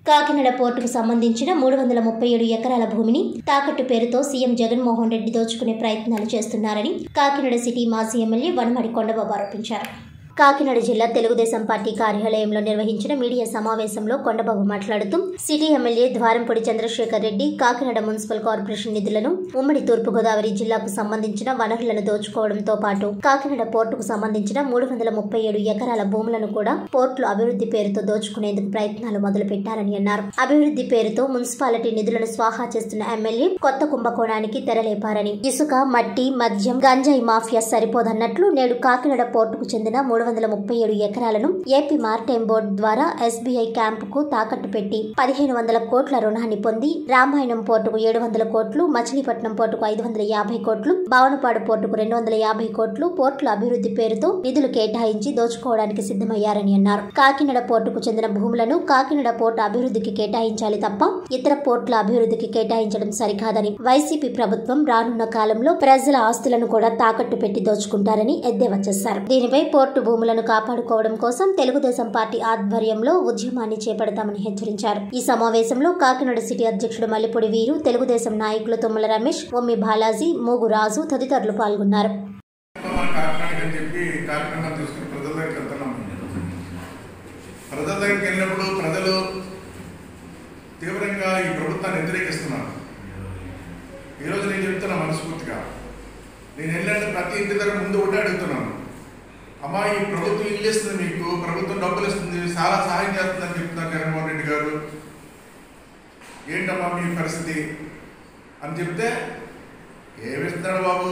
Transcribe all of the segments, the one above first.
కాకినాడ పోర్టుకు సంబంధించిన మూడు వందల ముప్పై ఏడు ఎకరాల భూమిని తాకట్టు పేరుతో సీఎం జగన్మోహన్ రెడ్డి దోచుకునే ప్రయత్నాలు చేస్తున్నారని కాకినాడ సిటీ మాజీ ఎమ్మెల్యే వనమడి కొండబాబు ఆరోపించారు కాకినాడ జిల్లా తెలుగుదేశం పార్టీ కార్యాలయంలో నిర్వహించిన మీడియా సమావేశంలో కొండబాబు మాట్లాడుతూ city MLA Dwarampudi Chandrasekhar Reddy Kakinada municipal corporation నిధులను ఉమ్మడి తూర్పుగోదావరి జిల్లాకు సంబంధించిన వనరులను దోచుకోవడంతో పాటు కాకినాడ పోర్టుకు సంబంధించిన మూడు వందల ముప్పై ఏడు ఎకరాల భూములను కూడా పోర్టులు అభివృద్ధి పేరుతో దోచుకునేందుకు ప్రయత్నాలు మొదలుపెట్టారని అన్నారు అభివృద్ధి పేరుతో మున్సిపాలిటీ నిధులను స్వాహా చేస్తున్న ఎమ్మెల్యే కొత్త కుంభకోణానికి తెరలేపారని ఇసుక మట్టి మద్యం గంజాయి మాఫియా సరిపోదన్నట్లు నేడు కాకినాడ పోర్టుకు చెందిన మూడు వందల ముప్పై ఏడు ఎకరాలను ఏపీ మారిటైమ్ బోర్డు ద్వారా ఎస్బీఐ క్యాంపుకు తాకట్టు పెట్టి పదిహేను వందల కోట్ల రుణాన్ని పొంది రామాయణం పోర్టుకు ఏడు వందల కోట్లు మచిలీపట్నం పోర్టుకు ఐదు వందల యాభై కోట్లు భావనపాడు పోర్టుకు రెండు వందల యాభై కోట్లు పోర్టుల అభివృద్ధి పేరుతో నిధులు కేటాయించి దోచుకోవడానికి సిద్ధమయ్యారని అన్నారు కాకినాడ పోర్టుకు చెందిన భూములను కాకినాడ పోర్టు అభివృద్ధికి కేటాయించాలి తప్ప ఇతర పోర్టుల అభివృద్ధికి కేటాయించడం సరికాదని వైసీపీ ప్రభుత్వం రానున్న కాలంలో ప్రజల ఆస్తులను కూడా తాకట్టు పెట్టి దోచుకుంటారని ఎద్దేవా చేశారు దీనిపై పోర్టు భూములను కాపాడుకోవడం కోసం తెలుగుదేశం పార్టీ ఆధ్వర్యంలో ఉద్యమాన్ని చేపడతామని హెచ్చరించారు ఈ సమావేశంలో కాకినాడ సిటీ అధ్యక్షుడు మల్లిపొడి వీరు తెలుగుదేశం నాయకులు తుమ్మల రమేష్ ఒమ్మి బాలాజీ మోగు రాజు తదితరులు పాల్గొన్నారు మన కాకినాడకి అని చెప్పి కార్యక్రమం తీసుకుని ప్రజల దగ్గరికి వెళ్తున్నాం ప్రజల దగ్గరికి వెళ్ళినప్పుడు ప్రజలు తీవ్రంగా ఈ ప్రభుత్వాన్ని వ్యతిరేకిస్తున్నారు ఈరోజు నేను చెప్తున్నా మనస్ఫూర్తిగా నేను వెళ్ళంటే ప్రతి ఇంటి దగ్గర ముందు ఒకటి అడుగుతున్నాను అమ్మా ఈ ప్రభుత్వం ఇల్లు ఇస్తుంది మీకు ప్రభుత్వం డబ్బులు ఇస్తుంది చాలా సహాయం చేస్తుందని చెప్తున్నారు జగన్మోహన్ రెడ్డి గారు ఏంటమ్మా మీ పరిస్థితి అని చెప్తే ఏమిస్తున్నాడు బాబు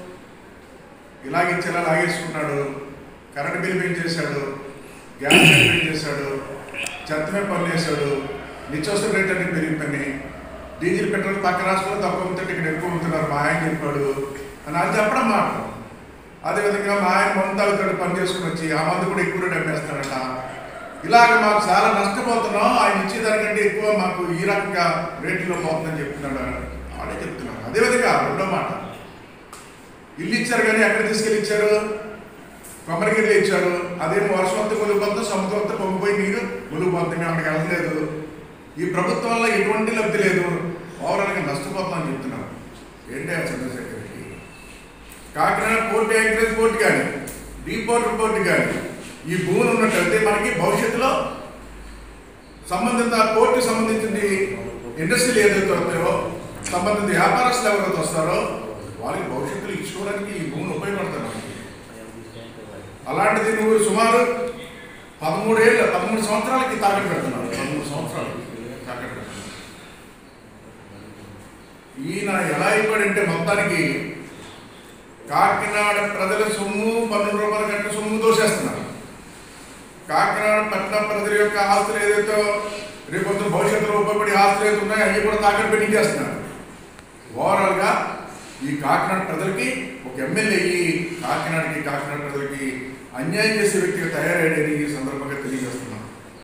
ఇలాగిచ్చేలా లాగేసుకున్నాడు కరెంట్ బిల్ పెంచేశాడు గ్యాస్ బిల్ పెంచేశాడు చెత్త మీద పన్ను వేశాడు నిత్యావసర రేట్ అన్ని పెరిగిపోయినాయి డీజిల్ పెట్రోల్ పక్క రాష్ట్రంలో తక్కువ అమ్ముతుంటే ఇక్కడ ఎక్కువ అమ్ముతున్నారు మా ఆయన చెప్పాడు అని అది చెప్పడం మాట అదేవిధంగా మా ఆయన మందు తాగుతాడు పని చేసుకుని వచ్చి ఆ మందు కూడా ఎక్కువ రేట్ అమ్మేస్తాడట ఇలాగ మాకు చాలా నష్టపోతున్నాం ఆయన ఇచ్చేదానికంటే ఎక్కువ మాకు ఈ రకంగా రేట్లో పోతుందని చెప్తున్నాడు ఆడే చెప్తున్నాను అదేవిధంగా రెండో మాట ఇల్లు ఇచ్చారు కానీ ఎక్కడ తీసుకెళ్ళి ఇచ్చారు కొమ్మరిగిరిలో ఇచ్చారు అదేమో వర్షం అంతా మునిగిపోతుంది సముద్రం అంతా పొంగిపోయి నీరు మునిగిపోతుంది మేము అక్కడికి వెళ్ళలేదు ఈ ప్రభుత్వం వల్ల ఎటువంటి లబ్ధి లేదు ఓవరాల్గా నష్టపోతామని చెప్తున్నారు ఏంటి ఆ చంద్రశేఖర్కి కాకినాడ పోర్ట్ యాంకరేజ్ పోర్ట్ కానీ డీపోర్ట్ పోర్ట్ కానీ ఈ భూములు ఉన్నట్టయితే మనకి భవిష్యత్తులో సంబంధిత పోర్టుకి సంబంధించింది ఇండస్ట్రీలు ఏదైతే వస్తాయో సంబంధిత వ్యాపారస్తులు ఎవరైతే వస్తారో వాళ్ళకి భవిష్యత్తులో ఇచ్చుకోవడానికి ఈ భూములు ఉపయోగపడతాయి మనకి అలాంటిది నువ్వు సుమారు పదమూడేళ్ళ పదమూడు సంవత్సరాలకి తాకట్టు పెడుతున్నావు పదమూడు సంవత్సరాలకి తాకట్టు పెడుతున్నావు ఈయన ఎలా అయిపోయాడంటే మొత్తానికి కాకినాడ ప్రజల సొమ్ము పన్నెండు రూపాయల కంటే సొమ్ము దోసేస్తున్నారు కాకినాడ పట్టణ ప్రజల యొక్క ఆస్తులు ఏదైతే రేపు భవిష్యత్తులో ఉపయోగపడి ఆస్తులు ఏదైతే ఉన్నాయో అవి కూడా తాకట్టు పెట్టి చేస్తున్నారు ఓవరాల్గా ఈ కాకినాడ ప్రజలకి ఒక ఎమ్మెల్యే ఈ కాకినాడకి కాకినాడ ప్రజలకి అన్యాయం చేసే వ్యక్తిగా తయారయ్యాడని ఈ సందర్భంగా తెలియజేస్తున్నాను